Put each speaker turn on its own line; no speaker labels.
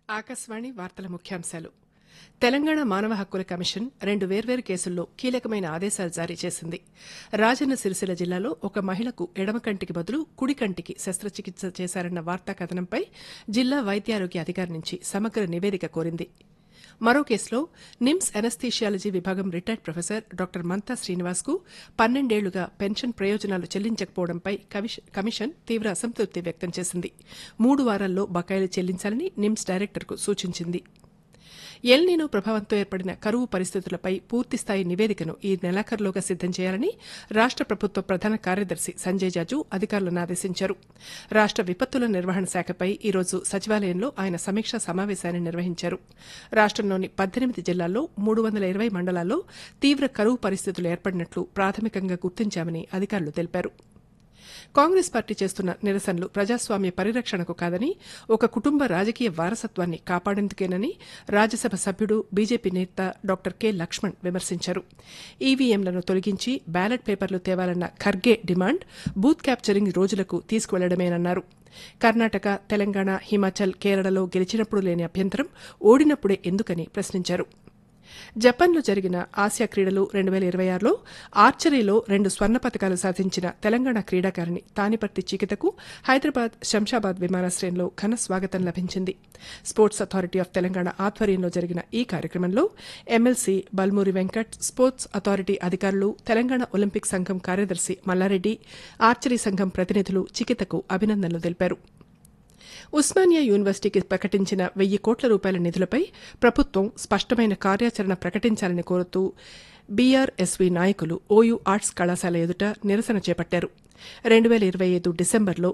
ఆకాశవాణి వార్తల ముఖ్యాంశాలు తెలంగాణ మానవ హక్కుల కమిషన్ రెండు వేర్వేరు కేసుల్లో కీలకమైన ఆదేశాలు జారీ చేసింది రాజన్న సిరిసిల్ల జిల్లాలో ఒక మహిళకు ఎడమ కంటికి బదులు కుడి కంటికి శస్త్రచికిత్స చేశారన్న వార్తా కథనంపై జిల్లా వైద్యారోగ్య అధికారి నుంచి సమగ్ర నివేదిక కోరింది మరో కేసులో నిమ్స్ ఎనస్థీషియాలజీ విభాగం రిటైర్డ్ ప్రొఫెసర్ డాక్టర్ మంతా శ్రీనివాస్కు పన్నెండేళ్లుగా పెన్షన్ ప్రయోజనాలు చెల్లించకపోవడంపై కమిష- కమిషన్ తీవ్ర అసంతృప్తి వ్యక్తం చేసింది మూడు వారాల్లో బకాయిలు చెల్లించాలని నిమ్స్ డైరెక్టర్కు సూచించింది ఎల్నీనో ప్రభావంతో ఏర్పడిన కరువు పరిస్థితులపై పూర్తిస్థాయి నివేదికను ఈ నెలాఖరులోగా సిద్దం చేయాలని రాష్ట ప్రభుత్వ ప్రధాన కార్యదర్శి సంజయ్ జాజు అధికారులను ఆదేశించారు రాష్ట విపత్తుల నిర్వహణ శాఖపై ఈరోజు సచివాలయంలో ఆయన సమీక్షా సమావేశాన్ని నిర్వహించారు రాష్టంలోని పద్దెనిమిది జిల్లాల్లో మూడు వందల ఇరవై మండలాల్లో తీవ్ర కరువు పరిస్థితులు ఏర్పడినట్లు ప్రాథమికంగా గుర్తించామని అధికారులు తెలిపారు కాంగ్రెస్ పార్టీ చేస్తున్న నిరసనలు ప్రజాస్వామ్య పరిరక్షణకు కాదని ఒక కుటుంబ రాజకీయ వారసత్వాన్ని కాపాడేందుకేనని రాజ్యసభ సభ్యుడు బీజేపీ నేత డాక్టర్ కె లక్ష్మణ్ విమర్శించారు ఈవీఎంలను తొలగించి బ్యాలెట్ పేపర్లు తేవాలన్న ఖర్గే డిమాండ్ బూత్ క్యాప్చరింగ్ రోజులకు తీసుకువెళ్లడమేనన్నారు కర్ణాటక తెలంగాణ హిమాచల్ కేరళలో గెలిచినప్పుడు లేని అభ్యంతరం ఓడినప్పుడే ఎందుకని ప్రశ్నించారు జపాన్లో జరిగిన ఆసియా క్రీడలు రెండు వేల ఇరవై ఆరులో ఆర్చరీలో రెండు స్వర్ణ పతకాలు సాధించిన తెలంగాణ క్రీడాకారిణి తానిపర్తి చికితకు హైదరాబాద్ శంషాబాద్ విమానాశ్రయంలో ఘన స్వాగతం లభించింది స్పోర్ట్స్ అథారిటీ ఆఫ్ తెలంగాణ ఆధ్వర్యంలో జరిగిన ఈ కార్యక్రమంలో MLC Balmuri Venkat sports authority అధికారులు తెలంగాణ ఒలింపిక్ సంఘం కార్యదర్శి మల్లారెడ్డి ఆర్చరీ సంఘం ప్రతినిధులు చికితకు అభినందనలు తెలిపారు ఉస్మానియా యూనివర్సిటీకి ప్రకటించిన వెయ్యి కోట్ల రూపాయల నిధులపై ప్రభుత్వం స్పష్టమైన కార్యాచరణ ప్రకటించాలని కోరుతూ బీఆర్ఎస్వీ నాయకులు ఓయూ ఆర్ట్స్ కళాశాల ఎదుట నిరసన చేపట్టారు రెండు వేల ఇరవై ఐదు డిసెంబర్లో